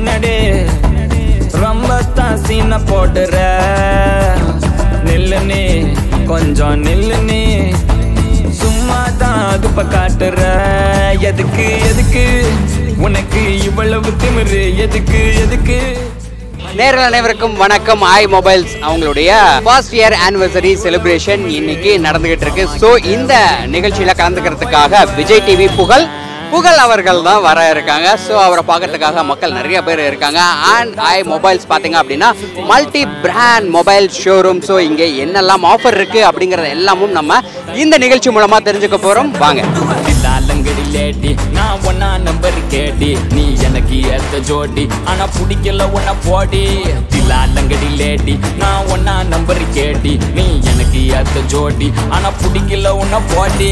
என்னடே ரொம்ப தான் சீன போடுற நில்லு நீ கொஞ்சம் நில்லு நீ சும்மா தான் அதுப்ப காட்டுற எதுக்கு எதுக்கு உனக்கு இவ்வளவு திமிரு எதுக்கு எதுக்கு நேரில் அனைவருக்கும் வணக்கம் ஐ மொபைல்ஸ் அவங்களுடைய ஃபர்ஸ்ட் இயர் ஆனிவர்சரி செலிப்ரேஷன் இன்னைக்கு நடந்துகிட்டு இருக்கு ஸோ இந்த நிகழ்ச்சியில கலந்துக்கிறதுக்காக விஜய் டிவி புகழ் புகழ் அவர்கள் தான் வர இருக்காங்க ஸோ அவரை பார்க்கறதுக்காக மக்கள் நிறைய பேர் இருக்காங்க அண்ட் ஐ மொபைல்ஸ் பார்த்தீங்க அப்படின்னா multi brand mobile showroom so இங்கே என்னெல்லாம் ஆஃபர் இருக்கு அப்படிங்கறது எல்லாமும் நம்ம இந்த நிகழ்ச்சி மூலமா தெரிஞ்சுக்க போறோம் வாங்க லாலங்கடி லேடி நான் ஒன்னா நம்பர் கேடி நீ எனக்கு ஏத்த ஜோடி ஆனா பிடிக்கல உன்ன போடி லாலங்கடி லேடி நான் ஒன்னா நம்பர் கேடி நீ எனக்கு ஏத்த ஜோடி ஆனா பிடிக்கல உன்ன போடி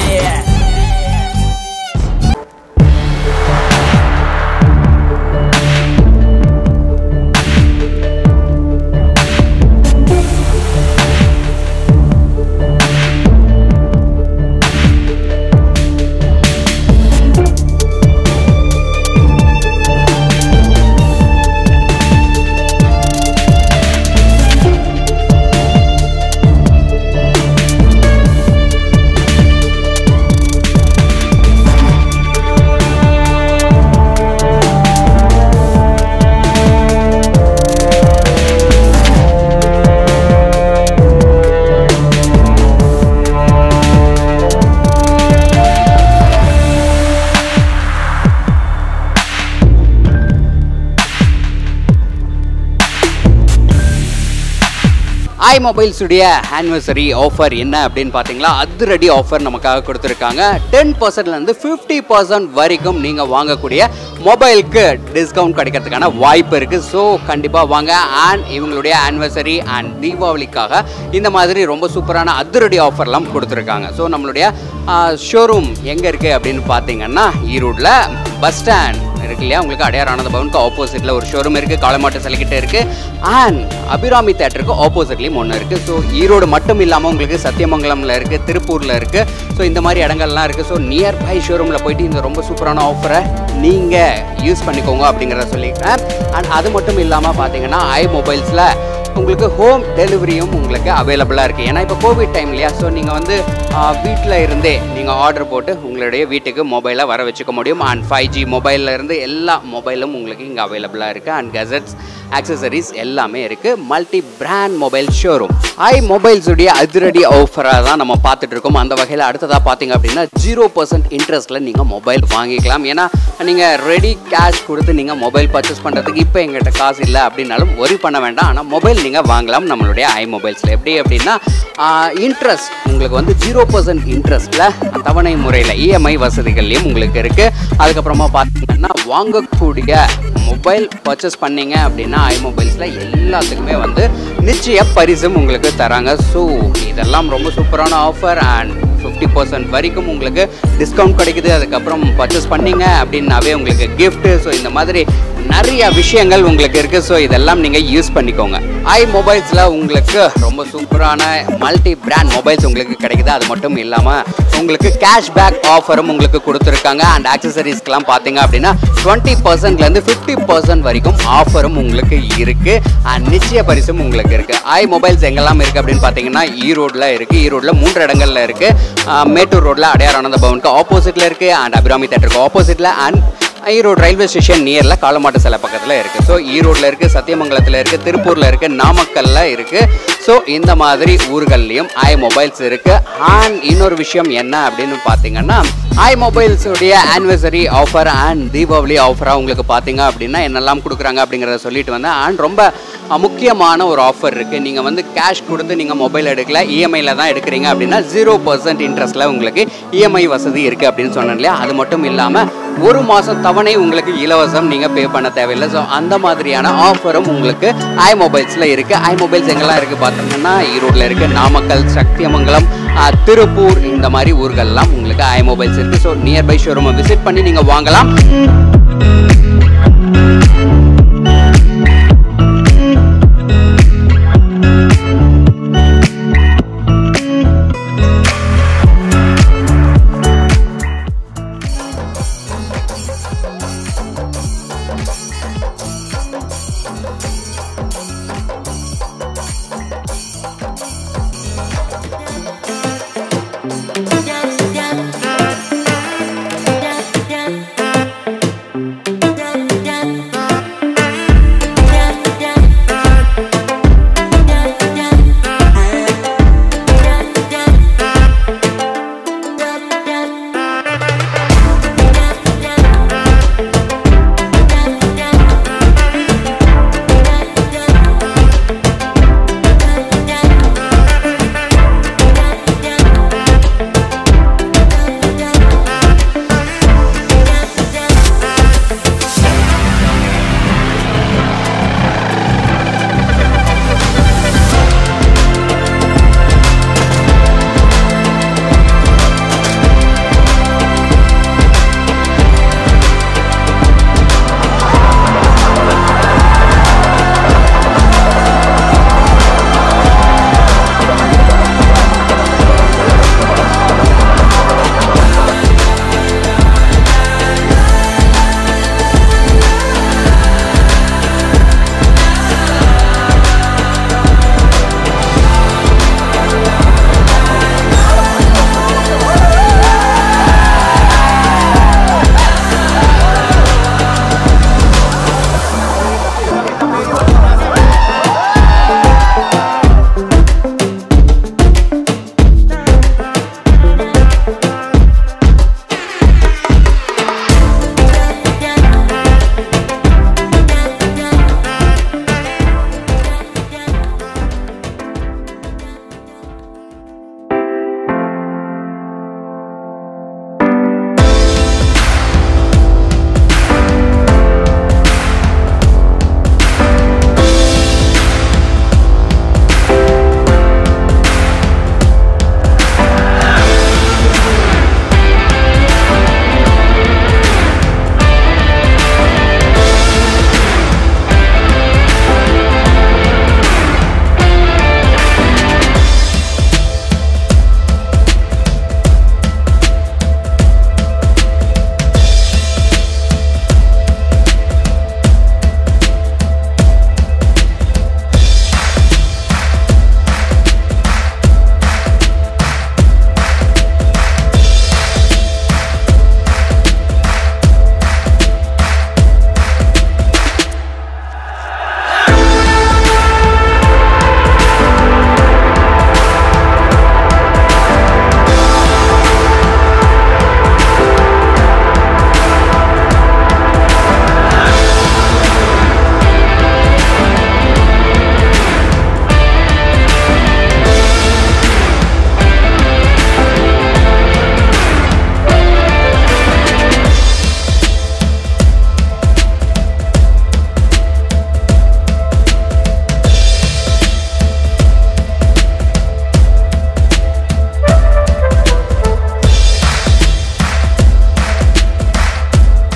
ஐ மொபைல்ஸுடைய ஆனிவர்சரி ஆஃபர் என்ன அப்படின்னு பார்த்தீங்களா அதிரடி ஆஃபர் நமக்காக கொடுத்துருக்காங்க டென் பர்சன்ட்லேருந்து ஃபிஃப்டி பர்சன்ட் வரைக்கும் நீங்கள் வாங்கக்கூடிய மொபைலுக்கு டிஸ்கவுண்ட் கிடைக்கிறதுக்கான வாய்ப்பு இருக்குது ஸோ கண்டிப்பாக வாங்க அண்ட் இவங்களுடைய ஆனிவர்சரி அண்ட் தீபாவளிக்காக இந்த மாதிரி ரொம்ப சூப்பரான அதிரடி ஆஃபர்லாம் கொடுத்துருக்காங்க ஸோ நம்மளுடைய ஷோரூம் எங்கே இருக்குது அப்படின்னு பார்த்தீங்கன்னா ஈரோட்டில் பஸ் ஸ்டாண்ட் இருக்கு இல்லையா உங்களுக்கு அடையார் ஆனந்த பவனுக்கு ஆப்போசிட்ல ஒரு ஷோரூம் இருக்கு காலமாட்டு சிலைக்கிட்ட இருக்கு அண்ட் அபிராமி தேட்டருக்கு ஆப்போசிட்லயும் ஒன்று இருக்கு ஸோ ஈரோடு மட்டும் இல்லாமல் உங்களுக்கு சத்தியமங்கலம்ல இருக்கு திருப்பூர்ல இருக்கு ஸோ இந்த மாதிரி இடங்கள்லாம் இருக்கு ஸோ நியர்பை ஷோரூம்ல போயிட்டு இந்த ரொம்ப சூப்பரான ஆஃபரை நீங்க யூஸ் பண்ணிக்கோங்க அப்படிங்கிறத சொல்லிக்கிறேன் அண்ட் அது மட்டும் இல்லாமல் பார்த்தீங்கன்னா ஐ மொபைல்ஸில் உங்களுக்கு ஹோம் டெலிவரியும் உங்களுக்கு அவைலபிளாக இருக்குது ஏன்னா இப்போ கோவிட் டைம் இல்லையா ஸோ நீங்கள் வந்து வீட்டில் இருந்தே நீங்கள் ஆர்டர் போட்டு உங்களுடைய வீட்டுக்கு மொபைலை வர வச்சுக்க முடியும் அண்ட் ஃபைவ் ஜி மொபைலில் இருந்து எல்லா மொபைலும் உங்களுக்கு இங்கே அவைலபிளாக இருக்குது அண்ட் கெசட்ஸ் ஆக்சசரிஸ் எல்லாமே இருக்குது multi brand mobile showroom I மொபைல்ஸுடைய அதிரடி ஆஃபராக தான் நம்ம பார்த்துட்டு இருக்கோம் அந்த வகையில் அடுத்ததாக பார்த்தீங்க அப்படின்னா ஜீரோ பர்சன்ட் இன்ட்ரெஸ்ட்டில் நீங்கள் மொபைல் வாங்கிக்கலாம் ஏன்னா நீங்கள் ரெடி கேஷ் கொடுத்து நீங்கள் மொபைல் பர்ச்சேஸ் பண்ணுறதுக்கு இப்போ எங்கிட்ட காசு இல்லை அப்படின்னாலும் ஒரி பண்ண வேண்டாம் ஆனால் மொபைல் நீங்கள் வாங்கலாம் நம்மளுடைய ஐ மொபைல்ஸில் எப்படி அப்படின்னா இன்ட்ரெஸ்ட் உங்களுக்கு வந்து ஜீரோ பர்சன்ட் இன்ட்ரெஸ்ட்டில் தவணை முறையில் இஎம்ஐ வசதிகள்லையும் உங்களுக்கு இருக்குது அதுக்கப்புறமா பார்த்தீங்கன்னா வாங்கக்கூடிய மொபைல் பர்ச்சேஸ் பண்ணீங்க அப்படின்னா ஐ மொபைல்ஸில் எல்லாத்துக்குமே வந்து நிச்சய பரிசும் உங்களுக்கு தராங்க ஸோ இதெல்லாம் ரொம்ப சூப்பரான ஆஃபர் அண்ட் ஃபிஃப்டி பர்சன்ட் வரைக்கும் உங்களுக்கு டிஸ்கவுண்ட் கிடைக்குது அதுக்கப்புறம் பர்ச்சேஸ் பண்ணீங்க அப்படின்னாவே உங்களுக்கு gift ஸோ இந்த மாதிரி நிறைய விஷயங்கள் உங்களுக்கு இருக்குது ஸோ இதெல்லாம் நீங்கள் யூஸ் பண்ணிக்கோங்க ஐ மொபைல்ஸில் உங்களுக்கு ரொம்ப சூப்பரான மல்டி பிராண்ட் மொபைல்ஸ் உங்களுக்கு கிடைக்குது அது மட்டும் இல்லாமல் உங்களுக்கு கேஷ்பேக் ஆஃபரும் உங்களுக்கு கொடுத்துருக்காங்க அண்ட் ஆக்சசரிஸ்க்கெலாம் பார்த்தீங்க அப்படின்னா டுவெண்ட்டி பர்சன்ட்லேருந்து ஃபிஃப்டி பர்சன்ட் வரைக்கும் ஆஃபரும் உங்களுக்கு இருக்குது அண்ட் நிச்சய பரிசும் உங்களுக்கு இருக்குது ஐ மொபைல்ஸ் எங்கெல்லாம் இருக்குது அப்படின்னு பார்த்தீங்கன்னா ஈரோட்டில் இருக்குது ஈரோட்டில் மூன்று இடங்கள்ல இருக்குது மேட்டூர் ரோட்டில் அடையார் ஆனந்த பவனுக்கு ஆப்போசிட்டில் இருக்குது அண்ட் அபிராமி தேட்டருக்கு ஆப்போசிட்டில் அண்ட் ஈரோடு ரயில்வே ஸ்டேஷன் நியரில் காலமாட்டு சிலை பக்கத்தில் இருக்குது ஸோ ஈரோட்டில் இருக்குது சத்தியமங்கலத்தில் இருக்குது திருப்பூரில் இருக்குது நாமக்கல்ல இருக்குது ஸோ இந்த மாதிரி ஊர்கள்லையும் ஐ மொபைல்ஸ் இருக்குது அண்ட் இன்னொரு விஷயம் என்ன அப்படின்னு பார்த்தீங்கன்னா ஐ மொபைல்ஸுடைய ஆனிவர்சரி ஆஃபர் அண்ட் தீபாவளி ஆஃபராக உங்களுக்கு பார்த்தீங்க அப்படின்னா என்னெல்லாம் கொடுக்குறாங்க அப்படிங்கிறத சொல்லிட்டு வந்தேன் அண்ட் ரொம்ப அஹ், முக்கியமான ஒரு ஆஃபர் இருக்குது நீங்கள் வந்து கேஷ் கொடுத்து நீங்கள் மொபைல் எடுக்கல இஎம்ஐயில் தான் எடுக்கிறீங்க அப்படின்னா ஜீரோ பர்சன்ட் இன்ட்ரெஸ்ட்டில் உங்களுக்கு இஎம்ஐ வசதி இருக்குது அப்படின்னு சொன்னேன் இல்லையா அது மட்டும் இல்லாமல் ஒரு மாதம் தவணை உங்களுக்கு இலவசம் நீங்கள் பே பண்ண தேவையில்லை ஸோ அந்த மாதிரியான ஆஃபரும் உங்களுக்கு ஐ மொபைல்ஸில் இருக்குது ஐ மொபைல்ஸ் எங்கெல்லாம் இருக்குது பார்த்தீங்கன்னா ஈரோட்டில் இருக்குது நாமக்கல் சக்தியமங்கலம் அஹ், திருப்பூர் இந்த மாதிரி ஊர்கள்லாம் உங்களுக்கு ஐ மொபைல்ஸ் இருக்குது ஸோ நியர்பை ஷோரூமை விசிட் பண்ணி நீங்கள் வாங்கலாம்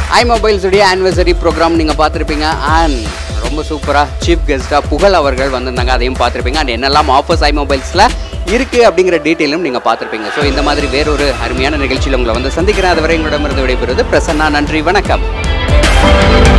ஐ மொபைல்ஸுடைய ஆனிவர்சரி ப்ரோக்ராம் நீங்கள் பார்த்துருப்பீங்க அண்ட் ரொம்ப சூப்பராக சீஃப் கெஸ்ட்டாக புகழ் அவர்கள் வந்திருந்தாங்க அதையும் பார்த்துருப்பீங்க அண்ட் என்னெல்லாம் ஆஃபர்ஸ் ஐ மொபைல்ஸில் இருக்குது அப்படிங்கிற டீட்டெயிலும் நீங்கள் பார்த்துருப்பீங்க ஸோ இந்த மாதிரி வேறொரு அருமையான நிகழ்ச்சியில் உங்களை வந்து சந்திக்கிறேன் அதுவரை உங்களிடமிருந்து விடைபெறுவது பிரசன்னா நன்றி வணக்கம்